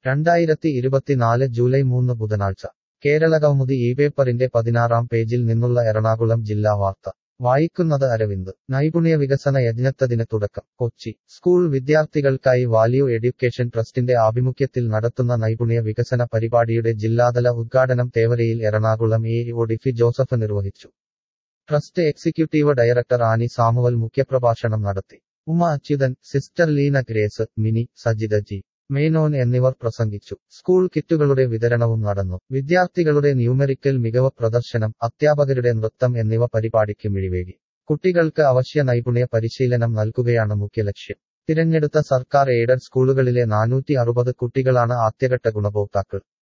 രണ്ടായിരത്തി ഇരുപത്തിനാല് ജൂലൈ മൂന്ന് ബുധനാഴ്ച കേരളകൗമുദി ഈ പേപ്പറിന്റെ പതിനാറാം പേജിൽ നിന്നുള്ള എറണാകുളം ജില്ലാ വാർത്ത വായിക്കുന്നത് അരവിന്ദ് നൈപുണ്യ വികസന യജ്ഞത്തതിന് തുടക്കം കൊച്ചി സ്കൂൾ വിദ്യാർത്ഥികൾക്കായി വാല്യൂ എഡ്യൂക്കേഷൻ ട്രസ്റ്റിന്റെ ആഭിമുഖ്യത്തിൽ നടത്തുന്ന നൈപുണ്യ വികസന പരിപാടിയുടെ ജില്ലാതല ഉദ്ഘാടനം തേവരയിൽ എറണാകുളം എ ഒ ഡിഫി ജോസഫ് നിർവഹിച്ചു trust executive director Annie Samuel മുഖ്യപ്രഭാഷണം നടത്തി ഉമ അച്യുതൻ സിസ്റ്റർ ലീന ഗ്രേസ് മിനി സജിത ജി മേനോൻ എന്നിവർ പ്രസംഗിച്ചു സ്കൂൾ കിറ്റുകളുടെ വിതരണവും നടന്നു വിദ്യാർത്ഥികളുടെ ന്യൂമെറിക്കൽ മികവ് പ്രദർശനം അധ്യാപകരുടെ നൃത്തം എന്നിവ പരിപാടിക്ക് മിഴിവേകി കുട്ടികൾക്ക് അവശ്യ നൈപുണ്യ പരിശീലനം നൽകുകയാണ് മുഖ്യ ലക്ഷ്യം തിരഞ്ഞെടുത്ത സർക്കാർ എയ്ഡഡ് സ്കൂളുകളിലെ നാനൂറ്റി അറുപത് കുട്ടികളാണ് ആദ്യഘട്ട ഗുണഭോക്താക്കൾ